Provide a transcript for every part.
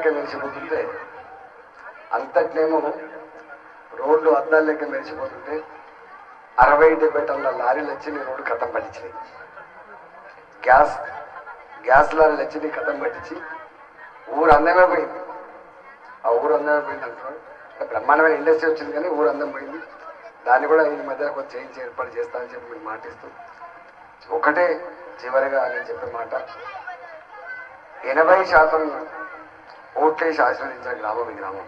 లెక్క మెరిసిపోతుంటే అంతట్నేమో రోడ్లు అద్దాల లెక్క మెరిసిపోతుంటే అరవై డెబ్బై టన్నుల లారీలు వచ్చి నీ రోడ్డు కథం పట్టించినాయి గ్యాస్ గ్యాస్ లారీలు వచ్చి నీ కథం పట్టించి ఊరు అందమే పోయింది ఆ ఊరు అందమే పోయింది అంటున్నాడు అంటే బ్రహ్మాండమైన ఇండస్ట్రీ వచ్చింది కానీ ఊరు అందం పోయింది దాన్ని కూడా ఈ మధ్య కొంచెం చేయించి ఏర్పాటు చేస్తానని చెప్పి మీకు మాటిస్తూ ఒకటే చివరిగా నేను చెప్పే మాట ఎనభై శాతం ఓట్లేసి ఆశీర్వదించిన గ్రామం ఈ గ్రామం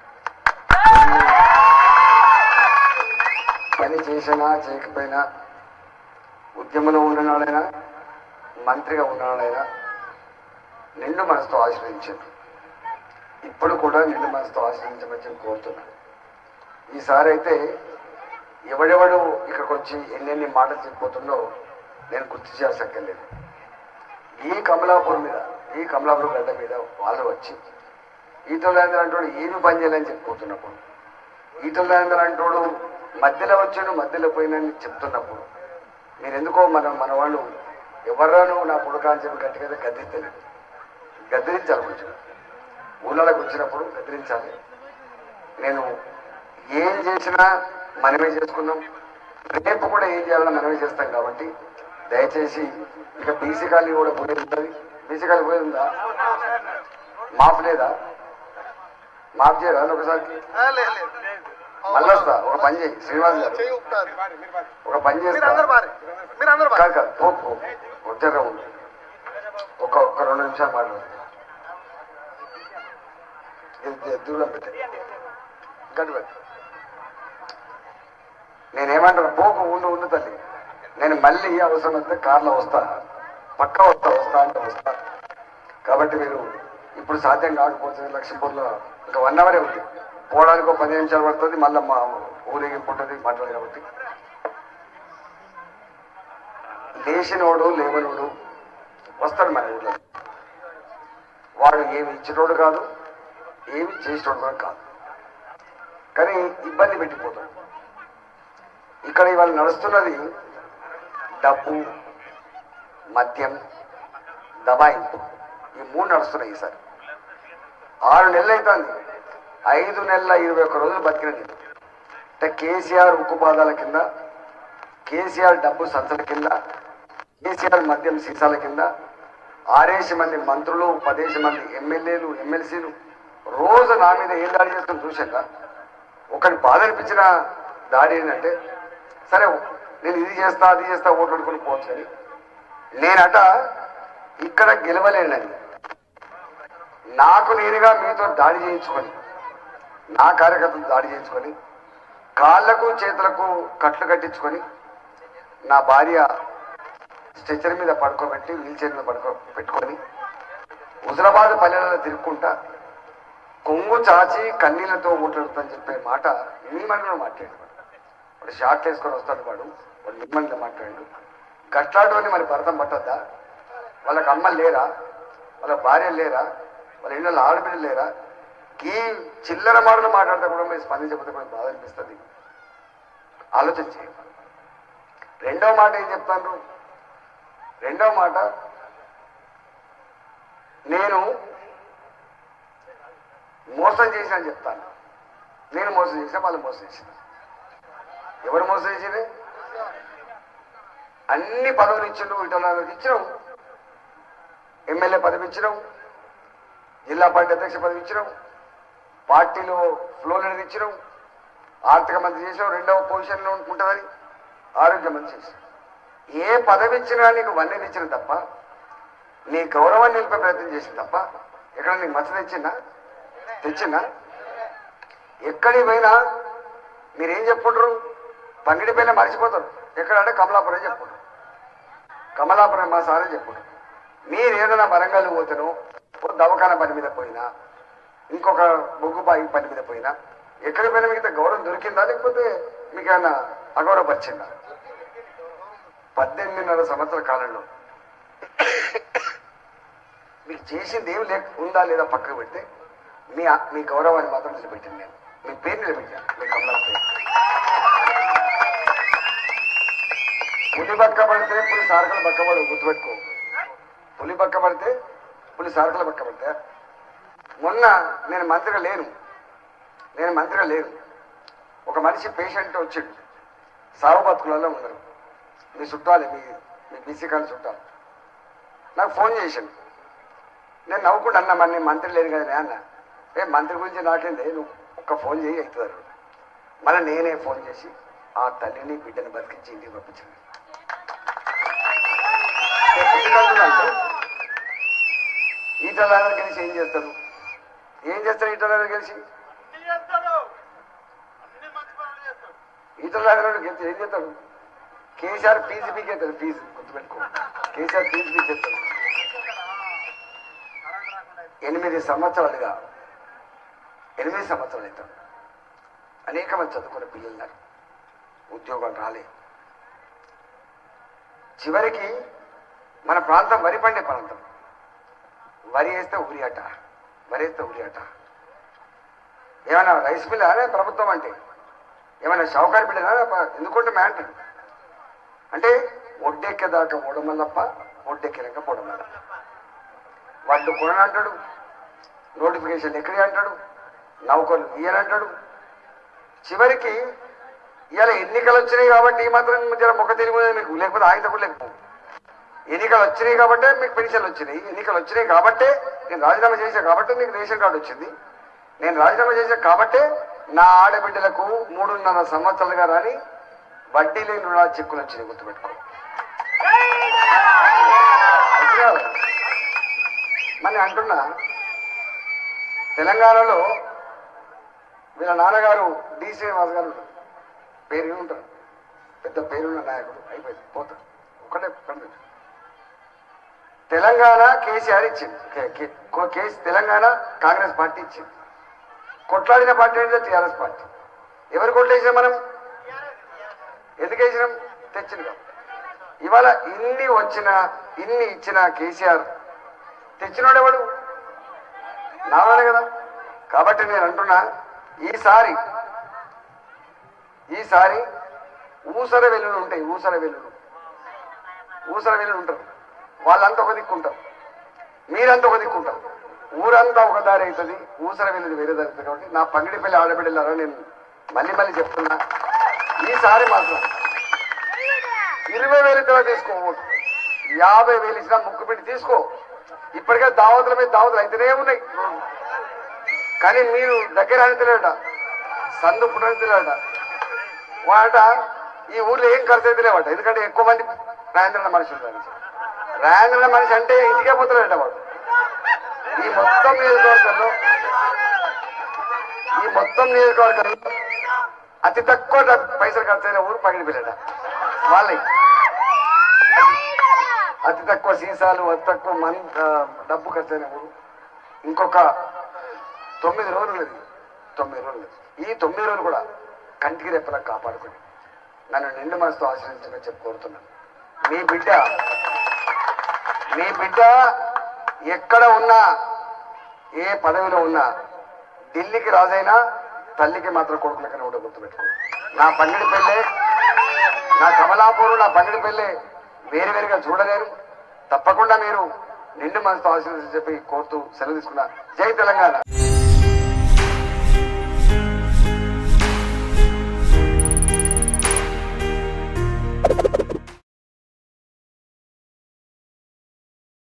పని చేసినా చేయకపోయినా ఉద్యమంలో ఉన్ననాడైనా మంత్రిగా ఉన్ననాడైనా నిండు మనసుతో ఆశ్రయించారు ఇప్పుడు కూడా నిండు మనసుతో ఆశ్రయించమని చెప్పి కోరుతున్నాను ఈసారి అయితే ఎవడెవడు ఇక్కడికి వచ్చి ఎన్నెన్ని మాటలు చెప్పిపోతుందో నేను గుర్తు చేయాల్సక్కర్లేదు ఈ కమలాపూర్ మీద ఈ కమలాపూర్ గడ్డ మీద వాళ్ళు వచ్చి ఈటల రాజేంద్ర అంటోడు ఏమి పని చేయాలని చెప్పిపోతున్నప్పుడు ఈటల రాజేంద్ర అంటోడు మధ్యలో వచ్చాడు మధ్యలో పోయినని చెప్తున్నప్పుడు మీరు ఎందుకో మన మన వాళ్ళు ఎవరాను నా కొడుక అని చెప్పి గట్టిగా గద్దించలేదు గద్దించాలి కొంచెం ఊళ్ళలోకి వచ్చినప్పుడు గద్దించాలి నేను ఏం చేసినా మనమే చేసుకున్నాం రేపు కూడా ఏం చేయాలన్నా మనమే చేస్తాం కాబట్టి దయచేసి ఇక బీసీ కాలనీ కూడా పోయేది ఉంటుంది బీసీ కాలనీ పోయేది ఉందా మాఫ్ లేదా మాఫ్ చేయరా ఒకసారి మళ్ళీ వస్తా ఒక పని చేయి శ్రీనివాస్ గారు ఒక పని చేస్తా కాదు కాదు పో పో వచ్చారా ఉండు ఒక ఒక్క రెండు నిమిషాలు మాట్లాడు ఇది దూరం పెట్టే గడ్డి పెట్టు నేనేమంటాను పోకు ఉండు ఉండు తల్లి నేను మళ్ళీ అవసరం వస్తే కార్లో వస్తా పక్కా వస్తా వస్తా అంటే వస్తా కాబట్టి మీరు ఇప్పుడు సాధ్యం కాకపోతే లక్ష్మీపూర్లో ఇంకా వన్ అవరే ఉంది పోవడానికి ఒక పది నిమిషాలు పడుతుంది మళ్ళీ మా ఊరేగింపు ఉంటుంది మాట్లాడు కాబట్టి లేచినోడు లేవనోడు వస్తాడు మన ఊళ్ళో వాడు ఏమి ఇచ్చినోడు కాదు ఏమి చేసినోడు కూడా కాదు కానీ ఇబ్బంది పెట్టిపోతాడు ఇక్కడ ఇవాళ నడుస్తున్నది డబ్బు మద్యం దబాయింపు ఈ మూడు నడుస్తున్నాయి ఈసారి ఆరు నెలలు అవుతుంది ఐదు నెలల ఇరవై ఒక్క రోజులు బతికిన నేను అంటే కేసీఆర్ ఉక్కు పాదాల కింద కేసీఆర్ డబ్బు సంచుల కింద కేసీఆర్ మద్యం సీసాల కింద ఆరేసి మంది మంత్రులు పదేసి మంది ఎమ్మెల్యేలు ఎమ్మెల్సీలు రోజు నా మీద ఏం దాడి చేస్తాం చూశాక ఒకటి బాధ అనిపించిన దాడి ఏంటంటే సరే నేను ఇది చేస్తా అది చేస్తా ఓట్లు అడుకుని పోవచ్చు కానీ నేనట ఇక్కడ గెలవలేనని నాకు నేనుగా మీతో దాడి చేయించుకొని నా కార్యకర్తలు దాడి చేయించుకొని కాళ్ళకు చేతులకు కట్లు కట్టించుకొని నా భార్య స్ట్రెచర్ మీద పడుకోబెట్టి వీల్ చైర్ మీద పడుకో పెట్టుకొని హుజరాబాద్ పల్లెలలో తిరుక్కుంటా కొంగు చాచి కన్నీళ్లతో ఓట్లాడుతుందని చెప్పే మాట మిమ్మల్ని మాట్లాడాడు వాడు షార్ట్ వేసుకొని వస్తాడు వాడు వాడు మిమ్మల్ని మాట్లాడాడు గట్లాడోని మరి భరతం పట్టద్దా వాళ్ళకి అమ్మలు లేరా వాళ్ళ భార్యలు లేరా వాళ్ళ ఇళ్ళలో ఆడపిల్లలు లేరా ఈ చిల్లర మాటలు మాట్లాడితే కూడా మీరు స్పందించకపోతే కూడా బాధ అనిపిస్తుంది ఆలోచన చేయండి రెండవ మాట ఏం చెప్తాను రెండవ మాట నేను మోసం చేశాను చెప్తాను నేను మోసం చేసిన వాళ్ళు మోసం చేసిన ఎవరు మోసం చేసింది అన్ని పదవులు ఇచ్చిండు ఇటలకు ఇచ్చినావు ఎమ్మెల్యే పదవి ఇచ్చినావు జిల్లా పార్టీ అధ్యక్ష పదవి ఇచ్చినావు పార్టీలో ఫ్లో లీడర్ ఇచ్చినావు ఆర్థిక మంత్రి చేసావు రెండవ పొజిషన్లో ఉంటుందని ఆరోగ్య మంత్రి చేసావు ఏ పదవి ఇచ్చినా నీకు వన్నీ ఇచ్చిన తప్ప నీ గౌరవాన్ని నిలిపే ప్రయత్నం చేసింది తప్ప ఎక్కడ నీకు మచ్చ తెచ్చిందా తెచ్చిందా ఎక్కడికి పోయినా మీరేం చెప్పుకుంటారు పంగిడి పైన మర్చిపోతారు ఎక్కడంటే కమలాపురం చెప్పుకుంటారు కమలాపురం మా సారే చెప్పుకుంటారు మీరు ఏదైనా వరంగల్ పోతేనో ఓ దవాఖాన పని మీద పోయినా ఇంకొక బొగ్గు బాయి పని మీద పోయినా ఎక్కడికి పోయినా మీకు ఇంత గౌరవం దొరికిందా లేకపోతే మీకు ఏమైనా అగౌరవపరిచిందా పద్దెనిమిదిన్నర సంవత్సరాల కాలంలో మీకు చేసింది ఏమి లేక ఉందా లేదా పక్కకు పెడితే మీ మీ గౌరవాన్ని మాత్రం నిలబెట్టింది నేను మీ పేరు నిలబెట్టాను మీ కమలా పేరు పులి పక్క పడితే పులి సారకలు పక్క పడు గుర్తుపెట్టుకో పులి పక్క పడితే పులి సారకలు పక్క పడితే మొన్న నేను మంత్రిగా లేను నేను మంత్రిగా లేను ఒక మనిషి పేషెంట్ వచ్చిండు సాగు బతుకులలో ఉన్నారు మీ చుట్టాలు మీ మీ బీసీ కాని చుట్టాలు నాకు ఫోన్ చేసిండు నేను నవ్వుకుంటా అన్నా మరి నేను మంత్రి లేను కదా నేను అన్న ఏ మంత్రి గురించి నాకేంది నువ్వు ఒక్క ఫోన్ చేయి అవుతుంది మళ్ళీ నేనే ఫోన్ చేసి ఆ తల్లిని బిడ్డని బతికించి ఇంటికి పంపించాను అంటే ఈటలాగా గెలిచి ఏం చేస్తారు ఏం చేస్తారు ఈటలాగా గెలిచి అన్ని చేస్తాడు అన్ని మంచి పనులు చేస్తాడు ఈటలాగా గెలిచి ఏం చేస్తాడు కేసీఆర్ ఫీజు పీకేస్తాడు ఫీజు గుర్తుపెట్టుకో కేసీఆర్ ఫీజు పీకేస్తాడు కరెంట్ రాకుండా అయితే ఎనిమిది సంవత్సరాలుగా ఎనిమిది సంవత్సరాలు అవుతాం అనేక మంది చదువుకున్న పిల్లలు ఉన్నారు ఉద్యోగాలు రాలే చివరికి మన ప్రాంతం వరి పండే ప్రాంతం వరి వేస్తే ఉరి అట వరి వేస్తే ఉరి అట ఏమైనా రైస్ మిల్ అనే ప్రభుత్వం అంటే ఏమైనా షౌకారి బిడ్డ ఎందుకంటే మ్యాంటరీ అంటే ఒడ్డెక్కేదాకా ఓడమల్లప్ప ఒడ్డెక్కినాక పొడమల్ల వాళ్ళు కొననంటాడు నోటిఫికేషన్ ఎక్కడి అంటాడు నౌకలు ఇయ్యనంటాడు చివరికి ఇవాళ ఎన్నికలు వచ్చినాయి కాబట్టి ఈ మాత్రం జర మొక్క తెలివి ఉన్నది మీకు లేకపోతే ఆయన కూడా లేకపోవు ఎన్నికలు వచ్చినాయి కాబట్టే మీకు పెన్షన్లు వచ్చినాయి ఎన్నికలు వచ్చినాయి కాబట్టే నేను రాజీనామా చేశా కాబట్టి మీకు రేషన్ కార్డు వచ్చింది నేను రాజీనామా చేశా కాబట్టే నా ఆడబిడ్డలకు మూడున్నర సంవత్సరాలుగా రాని వడ్డీ లేని రుణాలు చెక్కులు వచ్చినాయి గుర్తుపెట్టుకో వచ్చినా కదా? మరి అంటున్నా తెలంగాణలో వీళ్ళ నాన్నగారు డి శ్రీనివాస్ గారు ఉంటారు. పేరు విని ఉంటారు పెద్ద పేరున్న నాయకుడు అయిపోయింది పోతాడు ఒకటే కండి తెలంగాణ కేసీఆర్ ఇచ్చింది కే- కే- కో- కేసీ తెలంగాణ కాంగ్రెస్ పార్టీ ఇచ్చింది కొట్లాడిన పార్టీ అంటే టీఆర్ఎస్ పార్టీ ఎవరు కొట్టేసినాం మనం ఎందుకు వేసినాం తెచ్చింది కాబట్టి. ఇవాళ ఇన్ని వచ్చిన ఇన్ని ఇచ్చిన కేసీఆర్ తెచ్చినోడు ఎవడు నావాలే కదా కాబట్టి నేను అంటున్నా ఈసారి ఈసారి ఊసర వెల్లులు ఉంటాయి ఊసర వెల్లులు ఊసర వెల్లులు ఉంటారు వాళ్ళంతా ఒక దిక్కు ఉంటారు మీరంతా ఒక దిక్కు ఉంటారు ఊరంతా ఒక దారి అవుతుంది ఊసర వెల్లులు వేరే దారి అవుతుంది కాబట్టి నా పంగిడి పెళ్లి ఆడబిడ్డలారా నేను మళ్ళీ మళ్ళీ చెప్తున్నా ఈసారి మాత్రం ఇరవై వేలు ఇతర తీసుకో ఓటు యాభై వేలు ఇచ్చినా ముక్కు పెట్టి తీసుకో ఇప్పటికే దావతుల మీద దావతులు అయితేనే ఉన్నాయి కానీ మీరు దగ్గర అనితలేట సందు పుట్టనితలేట వాట ఈ ఊర్లో ఏం ఖర్చు అయితే లేవట ఎందుకంటే ఎక్కువ మంది రాయంద్రన్న మనిషి ఉంటారు రాయంద్రన్న మనిషి అంటే ఇంటికే పోతలేట వాడు ఈ మొత్తం నియోజకవర్గంలో ఈ మొత్తం నియోజకవర్గంలో అతి తక్కువ డబ్బు- పైసలు ఖర్చు అయిన ఊరు పగిడి పిల్లట వాళ్ళకి అతి తక్కువ సీసాలు అతి తక్కువ మన్ ఆ, డబ్బు ఖర్చు అయిన ఊరు ఇంకొక తొమ్మిది రోజులు ఇది తొమ్మిది రోజులు ఈ తొమ్మిది రోజులు కూడా కంటికి రెప్పలా కాపాడుకొని నన్ను నిండు మనసుతో ఆశ్రయించమని చెప్పి కోరుతున్నాను మీ బిడ్డ మీ బిడ్డ ఎక్కడ ఉన్నా ఏ పదవిలో ఉన్నా ఢిల్లీకి రాజైనా తల్లికి మాత్రం కొడుకులకనే కూడా గుర్తుపెట్టుకో నా పంగిడి పెళ్ళే నా కమలాపూరు నా పంగిడి పెళ్ళే వేరు వేరుగా చూడలేరు తప్పకుండా మీరు నిండు మనసుతో ఆశీర్వదించి చెప్పి కోరుతూ సెలవు తీసుకున్నా జై తెలంగాణ